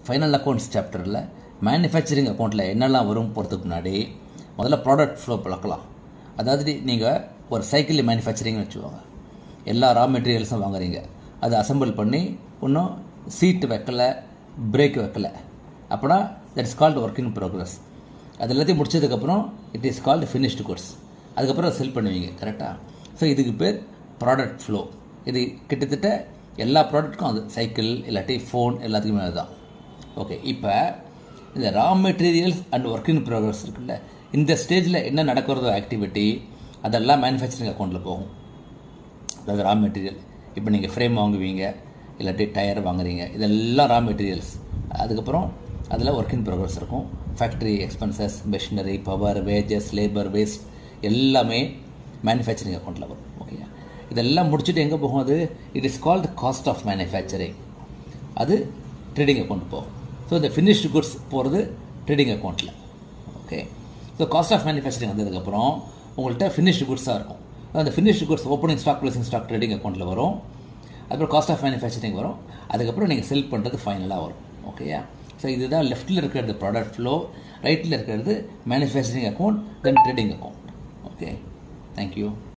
final accounts சாப்டரில் manufacturing அக்கௌண்ட்டில் என்னெல்லாம் வரும் போகிறதுக்கு முன்னாடி முதல்ல ப்ராடக்ட் ஃப்ளோ பழக்கலாம் அதாவது நீங்கள் ஒரு சைக்கிள் மேனுஃபேக்சரிங்னு வச்சுக்கோங்க எல்லா ரா மெட்டீரியல்ஸும் வாங்குறீங்க அதை அசம்பிள் பண்ணி இன்னும் சீட்டு வைக்கல பிரேக் வைக்கல அப்படின்னா that is called work in progress அது எல்லாத்தையும் முடிச்சதுக்கப்புறம் it is called finished course அதுக்கப்புறம் அதை செல் பண்ணுவீங்க கரெக்டாக ஸோ இதுக்கு பேர் ப்ராடக்ட் ஃப்ளோ இது கிட்டத்தட்ட எல்லா ப்ராடக்ட்டுக்கும் அது சைக்கிள் இல்லாட்டி ஃபோன் எல்லாத்துக்குமே அதுதான் ஓகே இப்போ இந்த raw materials and work in progress இருக்குல்ல இந்த ஸ்டேஜில் என்ன நடக்கிறதோ ஆக்டிவிட்டி அதெல்லாம் மேனுஃபேக்சரிங் அக்கௌண்ட்டில் போகும் அதாவது ரா மெட்டீரியல் இப்போ நீங்கள் ஃப்ரேம் வாங்குவீங்க இல்லாட்டி டயர் வாங்குறீங்க இதெல்லாம் ரா மெட்டீரியல்ஸ் அதுக்கப்புறம் அதில் ஒர்க் இன் ப்ரோக்ரஸ் இருக்கும் factory expenses machinery power wages labour waste எல்லாமே மேனுஃபேக்சரிங் அக்கௌண்ட்டில் வரும் ஓகேயா இதெல்லாம் முடிச்சுட்டு எங்கே போகும் அது it is called cost of manufacturing அது ட்ரேடிங் அக்கௌண்ட் போகும் ஸோ இந்த ஃபினிஷ்டு குட்ஸ் போகிறது ட்ரேடிங் அக்கௌண்ட்டில் okay so cost of manufacturing வந்ததுக்கப்புறம் உங்கள்கிட்ட ஃபினிஷ்டு குட்ஸாக இருக்கும் அந்த finished goods opening stock closing stock trading அக்கௌண்ட்டில் வரும் அப்புறம் காஸ்ட் ஆஃப் மேனுஃபேக்சரிங் வரும் அதுக்கப்புறம் நீங்கள் செல் பண்ணுறது ஃபைனலாக வரும் ஓகேயா ஸோ இதுதான் லெஃப்ட்டில் இருக்கிறது ப்ராடக்ட் ஃப்ளோ ரைட்டில் இருக்கிறது manufacturing account then trading account okay thank you